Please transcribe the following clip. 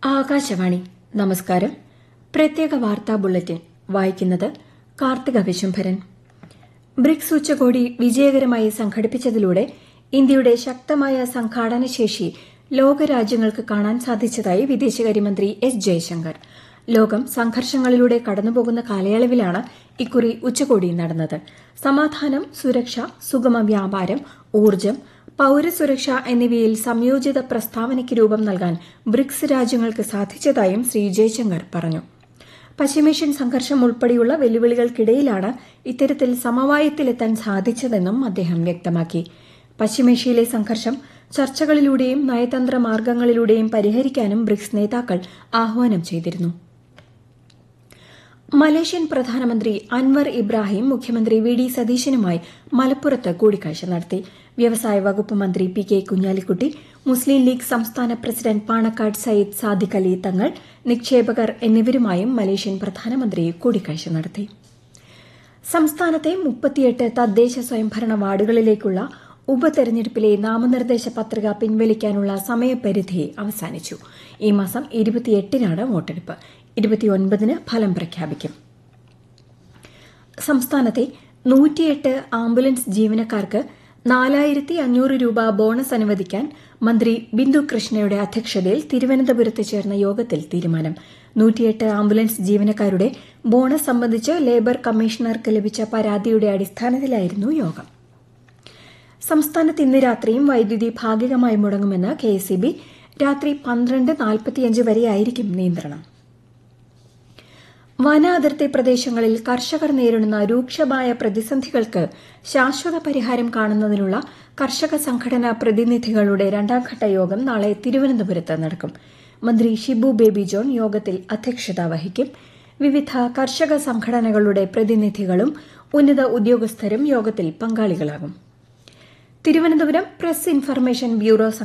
ആകാശവാണി നമസ്കാരം പ്രത്യേക വാർത്താ ബുള്ളറ്റിൻ വായിക്കുന്നത് കാർത്തിക വിശംഭരൻ ബ്രിക്സ് ഉച്ചകോടി വിജയകരമായി സംഘടിപ്പിച്ചതിലൂടെ ഇന്ത്യയുടെ ശക്തമായ സംഘാടന ശേഷി ലോകരാജ്യങ്ങൾക്ക് കാണാൻ സാധിച്ചതായി വിദേശകാര്യമന്ത്രി എസ് ജയശങ്കർ ലോകം സംഘർഷങ്ങളിലൂടെ കടന്നുപോകുന്ന കാലയളവിലാണ് ഇക്കുറി ഉച്ചകോടി നടന്നത് സമാധാനം സുരക്ഷ സുഗമ വ്യാപാരം ഊർജ്ജം പൌരസുരക്ഷ എന്നിവയിൽ സംയോജിത പ്രസ്താവനയ്ക്ക് രൂപം നൽകാൻ ബ്രിക്സ് രാജ്യങ്ങൾക്ക് സാധിച്ചതായും ശ്രീ ജയശങ്കർ പറഞ്ഞു പശ്ചിമേഷ്യൻ സംഘർഷം ഉൾപ്പെടെയുള്ള വെല്ലുവിളികൾക്കിടയിലാണ് ഇത്തരത്തിൽ സമവായത്തിലെത്താൻ സാധിച്ചതെന്നും അദ്ദേഹം വ്യക്തമാക്കി പശ്ചിമേഷ്യയിലെ സംഘർഷം ചർച്ചകളിലൂടെയും നയതന്ത്ര മാർഗങ്ങളിലൂടെയും പരിഹരിക്കാനും ബ്രിക്സ് നേതാക്കൾ ആഹ്വാനം ചെയ്തിരുന്നു മലേഷ്യൻ പ്രധാനമന്ത്രി അൻവർ ഇബ്രാഹിം മുഖ്യമന്ത്രി വി ഡി സതീശനുമായി മലപ്പുറത്ത് കൂടിക്കാഴ്ച നടത്തി വ്യവസായ വകുപ്പ് മന്ത്രി പി കെ കുഞ്ഞാലിക്കുട്ടി മുസ്ലിം ലീഗ് സംസ്ഥാന പ്രസിഡന്റ് പാണക്കാട് സയ്യിദ് സാദിഖ് അലി തങ്ങൾ നിക്ഷേപകർ എന്നിവരുമായും മലേഷ്യൻ പ്രധാനമന്ത്രി കൂടിക്കാഴ്ച നടത്തി സംസ്ഥാനത്തെ മുപ്പത്തിയെട്ട് തദ്ദേശ സ്വയംഭരണ വാർഡുകളിലേക്കുള്ള ഉപതെരഞ്ഞെടുപ്പിലെ നാമനിർദ്ദേശ പത്രിക പിൻവലിക്കാനുള്ള സമയപരിധി അവസാനിച്ചു ഈ മാസം ഇരുപത്തിയെട്ടിനാണ് വോട്ടെടുപ്പ് ഇരുപത്തിയൊൻപതിന് ഫലം പ്രഖ്യാപിക്കും സംസ്ഥാനത്തെ നൂറ്റിയെട്ട് ആംബുലൻസ് ജീവനക്കാർക്ക് നാലായിരത്തി അഞ്ഞൂറ് രൂപ ബോണസ് അനുവദിക്കാൻ മന്ത്രി ബിന്ദു കൃഷ്ണയുടെ അധ്യക്ഷതയിൽ തിരുവനന്തപുരത്ത് ചേർന്ന യോഗത്തിൽ തീരുമാനം നൂറ്റിയെട്ട് ആംബുലൻസ് ജീവനക്കാരുടെ ബോണസ് സംബന്ധിച്ച് ലേബർ കമ്മീഷണർക്ക് ലഭിച്ച പരാതിയുടെ അടിസ്ഥാനത്തിലായിരുന്നു യോഗം സംസ്ഥാനത്ത് ഇന്ന് രാത്രിയും വൈദ്യുതി ഭാഗികമായി മുടങ്ങുമെന്ന് കെഎസ്ഇബി രാത്രി പന്ത്രണ്ട് നാൽപ്പത്തിയഞ്ച് വരെയായിരിക്കും നിയന്ത്രണം വന അതിർത്തി പ്രദേശങ്ങളിൽ കർഷകർ നേരിടുന്ന രൂക്ഷമായ പ്രതിസന്ധികൾക്ക് ശാശ്വത പരിഹാരം കാണുന്നതിനുള്ള കർഷക സംഘടനാ പ്രതിനിധികളുടെ രണ്ടാംഘട്ട യോഗം നാളെ തിരുവനന്തപുരത്ത് നടക്കും മന്ത്രി ഷിബു ബേബി ജോൺ യോഗത്തിൽ അധ്യക്ഷത വഹിക്കും വിവിധ കർഷക സംഘടനകളുടെ പ്രതിനിധികളും ഉന്നത ഉദ്യോഗസ്ഥരും യോഗത്തിൽ പങ്കാളികളാകും തിരുവനന്തപുരം പ്രസ് ഇൻഫർമേഷൻ ബ്യൂറോ